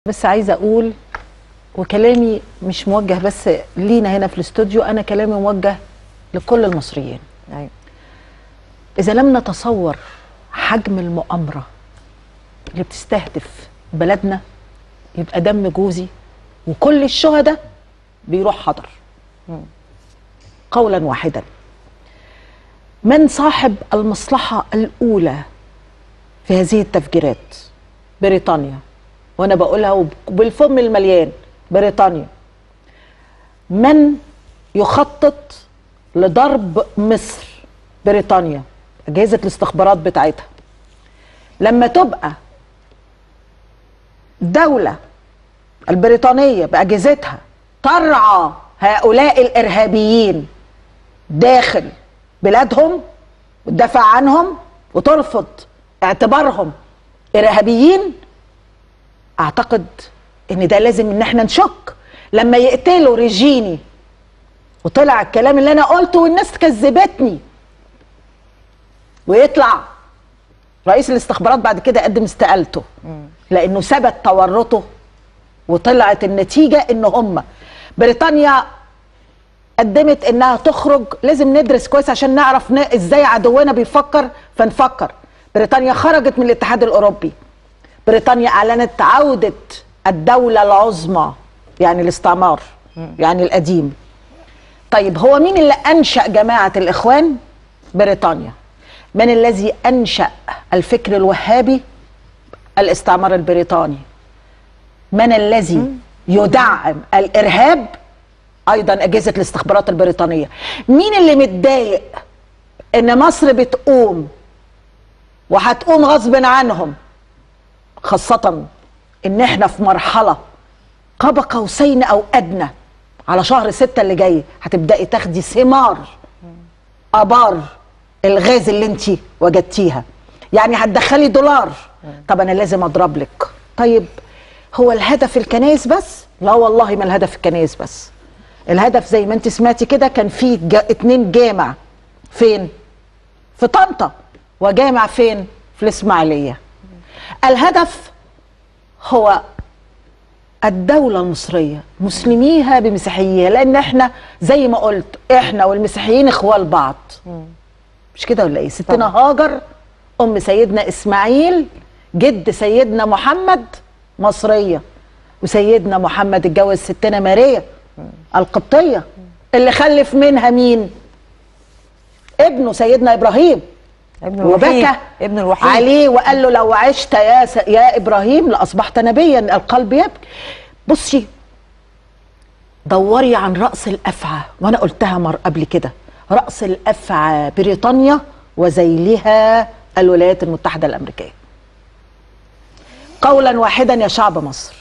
بس عايزه اقول وكلامي مش موجه بس لينا هنا في الاستوديو انا كلامي موجه لكل المصريين ايوه اذا لم نتصور حجم المؤامره اللي بتستهدف بلدنا يبقى دم جوزي وكل الشهداء بيروح حضر قولا واحدا من صاحب المصلحه الاولى في هذه التفجيرات بريطانيا وانا بقولها وب- بالفم المليان بريطانيا من يخطط لضرب مصر بريطانيا اجهزه الاستخبارات بتاعتها لما تبقى دوله البريطانيه باجهزتها ترعى هؤلاء الارهابيين داخل بلادهم وتدافع عنهم وترفض اعتبارهم ارهابيين اعتقد ان ده لازم ان احنا نشك لما يقتلوا ريجيني وطلع الكلام اللي انا قلته والناس كذبتني ويطلع رئيس الاستخبارات بعد كده قدم استقالته لانه ثبت تورطه وطلعت النتيجه ان هم بريطانيا قدمت انها تخرج لازم ندرس كويس عشان نعرف ن- ازاي عدونا بيفكر فنفكر بريطانيا خرجت من الاتحاد الاوروبي بريطانيا اعلنت عوده الدوله العظمى يعني الاستعمار يعني القديم طيب هو مين اللي انشا جماعه الاخوان بريطانيا من الذي انشا الفكر الوهابي الاستعمار البريطاني من الذي يدعم الارهاب ايضا اجهزه الاستخبارات البريطانيه مين اللي متضايق ان مصر بتقوم وهتقوم غصب عنهم خاصه ان احنا في مرحله قاب قوسين او ادنى على شهر ستة اللي جاي هتبداي تاخدي ثمار ابار الغاز اللي انت وجدتيها يعني هتدخلي دولار طب انا لازم اضرب لك طيب هو الهدف الكنائس بس لا والله ما الهدف الكنائس بس الهدف زي ما انت سمعتي كده كان في جا اتنين جامع فين في طنطا وجامع فين في الاسماعيليه الهدف هو الدولة المصرية مسلميها بمسيحيها لأن احنا زي ما قلت احنا والمسيحيين اخوال بعض مش كده ولا ايه ستنا هاجر ام سيدنا اسماعيل جد سيدنا محمد مصرية وسيدنا محمد اتجوز ستنا ماريا القبطية اللي خلف منها مين ابنه سيدنا ابراهيم ابن الوحيد وبكى ابن الوحيد عليه وقال له لو عشت يا س... يا ابراهيم لاصبحت نبيا القلب يبكي بصي دوري عن راس الافعى وانا قلتها مر قبل كده راس الافعى بريطانيا وذيلها الولايات المتحده الامريكيه قولا واحدا يا شعب مصر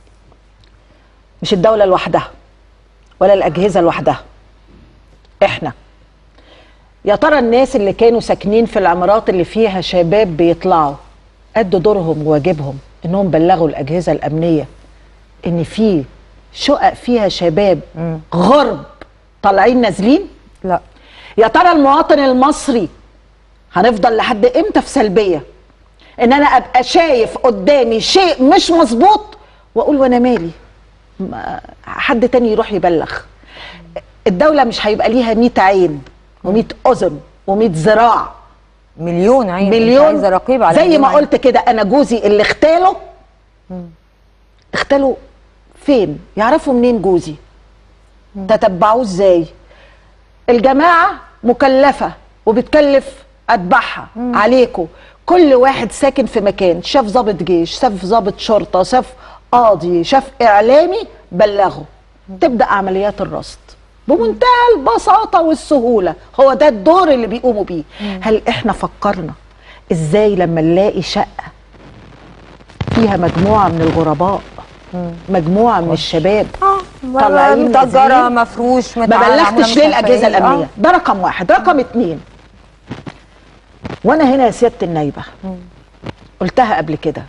مش الدوله لوحدها ولا الاجهزه لوحدها احنا يا ترى الناس اللي كانوا ساكنين في العمارات اللي فيها شباب بيطلعوا ادوا دورهم وواجبهم انهم بلغوا الاجهزه الامنيه ان في شقق فيها شباب غرب طالعين نازلين لا يا ترى المواطن المصري هنفضل لحد امتى في سلبيه ان انا ابقى شايف قدامي شيء مش مظبوط واقول وانا مالي ما- حد تاني يروح يبلغ الدوله مش هيبقى ليها 100 عين و100 اذن و100 ذراع مليون عين مش مليون عايزه رقيب على زي مليون ما عين. قلت كده انا جوزي اللي اغتاله اغتاله فين يعرفوا منين جوزي تتبعوه ازاي الجماعه مكلفه وبتكلف اتباعها عليكم كل واحد ساكن في مكان شاف ضابط جيش شاف ضابط شرطه شاف قاضي شاف اعلامي بلغه تبدا عمليات الرصد بمنتهى البساطه والسهوله هو ده الدور اللي بيقوموا بيه هل احنا فكرنا ازاي لما نلاقي شقه فيها مجموعه من الغرباء مجموعه من الشباب طالعين متأجرة نازلين. مفروش ما متعاملة بلغتش مش ليه عارفة الاجهزه إيه. الامنيه آه. ده رقم واحد رقم اتنين وانا هنا يا سياده النايبه قلتها قبل كده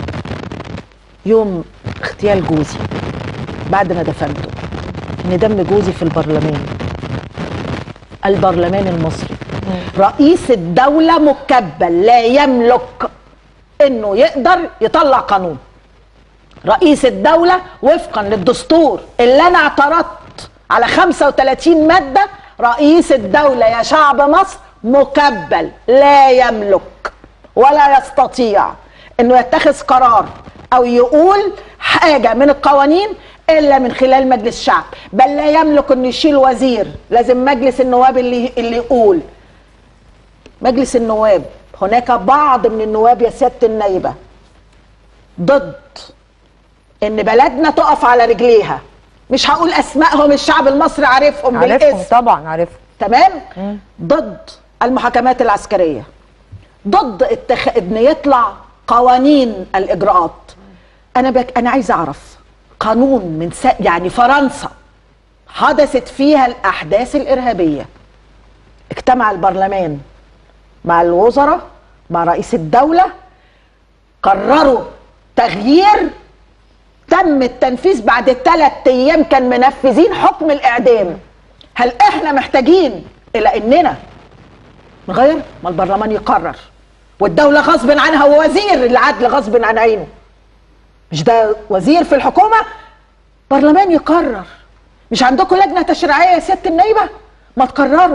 يوم اغتيال جوزي بعد ما دفنته ان دم جوزي في البرلمان البرلمان المصري رئيس الدولة مكبل لا يملك انه يقدر يطلع قانون رئيس الدولة وفقا للدستور اللي أنا اعترضت على 35 مادة رئيس الدولة يا شعب مصر مكبل لا يملك ولا يستطيع انه يتخذ قرار او يقول حاجة من القوانين الا من خلال مجلس الشعب بل لا يملك انه يشيل وزير لازم مجلس النواب اللي اللي يقول مجلس النواب هناك بعض من النواب يا سياده النايبه ضد ان بلدنا تقف على رجليها مش هقول اسمائهم الشعب المصري عارفهم عارفهم بالاسم طبعا عارفهم تمام ضد المحاكمات العسكريه ضد اتخ... ان يطلع قوانين الاجراءات انا بك... انا عايزه اعرف قانون من س... يعني فرنسا حدثت فيها الاحداث الارهابيه اجتمع البرلمان مع الوزراء مع رئيس الدوله قرروا تغيير تم التنفيذ بعد ثلاث ايام كان منفذين حكم الاعدام هل احنا محتاجين الى اننا نغير ما البرلمان يقرر والدوله غصب عنها ووزير العدل غصب عن عينه مش ده وزير في الحكومه برلمان يقرر مش عندكم لجنه تشريعيه يا سياده النايبه ما تقرروا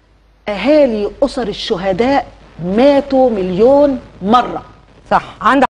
اهالي اسر الشهداء ماتوا مليون مره صح عندك